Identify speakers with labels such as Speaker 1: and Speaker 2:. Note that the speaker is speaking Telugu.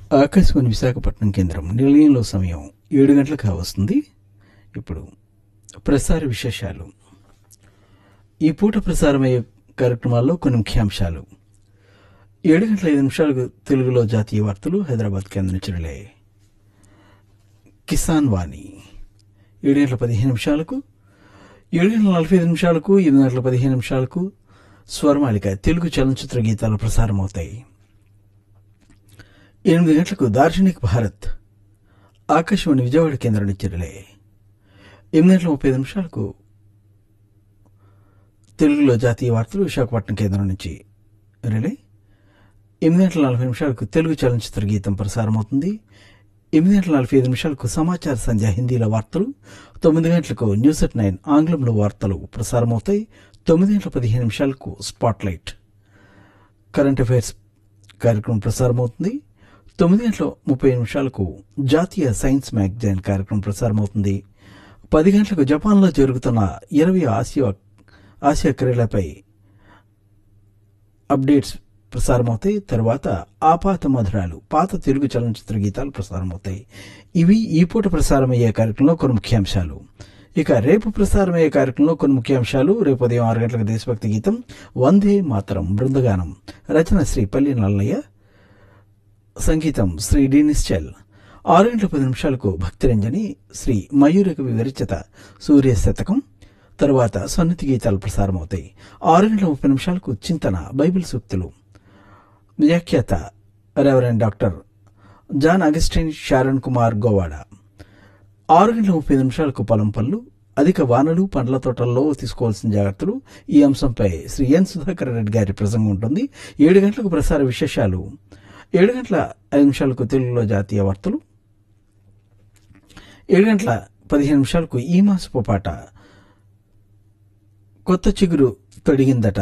Speaker 1: ఆకాశవాణి విశాఖపట్నం కేంద్రం నిలయంలో సమయం ఏడు గంటలకు వస్తుంది ఇప్పుడు ప్రసార విశేషాలు ఈ పూట ప్రసారమయ్యే కార్యక్రమాల్లో కొన్ని ముఖ్యాంశాలు ఏడు గంటల ఐదు నిమిషాలకు తెలుగులో జాతీయ వార్తలు హైదరాబాద్ కేంద్రం నుంచి రిలే కిసాన్ వాణి ఏడు గంటల పదిహేను నిమిషాలకు ఏడు గంటల నలభై ఐదు నిమిషాలకు ఎనిమిది గంటల పదిహేను నిమిషాలకు స్వరమాలిక తెలుగు చలనచిత్ర గీతాలు ప్రసారమవుతాయి ఎనిమిది గంటలకు దార్శనిక్ భారత్ ఆకాశవాణి విజయవాడ కేంద్రం నుంచి రిలే ఎనిమిది గంటల ముప్పై ఐదు నిమిషాలకు తెలుగులో జాతీయ వార్తలు విశాఖపట్నం కేంద్రం నుంచి రిలే ఎనిమిది గంటల నలభై నిమిషాలకు తెలుగు చలనచిత్ర గీతం ప్రసారమవుతుంది ఎనిమిది గంటల నలభై ఐదు నిమిషాలకు సమాచార సంధ్య హిందీలో వార్తలు తొమ్మిది గంటలకు న్యూస్ ఎట్ నైన్ ఆంగ్లంలో వార్తలు ప్రసారమవుతాయి తొమ్మిది గంటల పదిహేను నిమిషాలకు స్పాట్లైట్ కరెంట్ అఫైర్స్ కార్యక్రమం ప్రసారమవుతుంది తొమ్మిది గంటల ముప్పై నిమిషాలకు జాతీయ సైన్స్ మ్యాగజైన్ కార్యక్రమం ప్రసారమవుతుంది పది గంటలకు జపాన్లో జరుగుతున్న ఇరవై ఆసియా ఆసియా క్రీడలపై అప్డేట్స్ ప్రసారమవుతాయి తర్వాత ఆపాత మధురాలు పాత తెలుగు చలనచిత్ర గీతాలు ప్రసారమవుతాయి ఇవి ఈ పూట ప్రసారమయ్యే కార్యక్రమంలో కొన్ని ముఖ్యాంశాలు ఇక రేపు ప్రసారమయ్యే కార్యక్రమంలో కొన్ని ముఖ్యాంశాలు రేపు ఉదయం ఆరు గంటలకు దేశభక్తి గీతం వందే మాతరం బృందగానం రచన శ్రీ పల్లి నల్లయ్య సంగీతం శ్రీ డి నిశ్చల్ ఆరు గంటల పది నిమిషాలకు భక్తిరంజని శ్రీ మయూరకవి విరచిత సూర్య శతకం తరువాత సన్నిధి గీతాలు ప్రసారమవుతాయి ఆరు గంటల ముప్పై నిమిషాలకు చింతన బైబిల్ సూక్తులు వ్యాఖ్యాత రెవరెండ్ డాక్టర్ జాన్ అగస్టిన్ షారణ్ కుమార్ గోవాడ ఆరు గంటల ముప్పై నిమిషాలకు పొలం పనులు అధిక వానలు పండ్ల తోటల్లో తీసుకోవాల్సిన జాగ్రత్తలు ఈ అంశంపై శ్రీ ఎన్ సుధాకర్ రెడ్డి గారి ప్రసంగం ఉంటుంది ఏడు గంటలకు ప్రసార విశేషాలు ఏడు గంటల ఐదు నిమిషాలకు తెలుగులో జాతీయ వార్తలు ఏడు గంటల పదిహేను నిమిషాలకు ఈ మాసపు పాట కొత్త చిగురు తొడిగిందట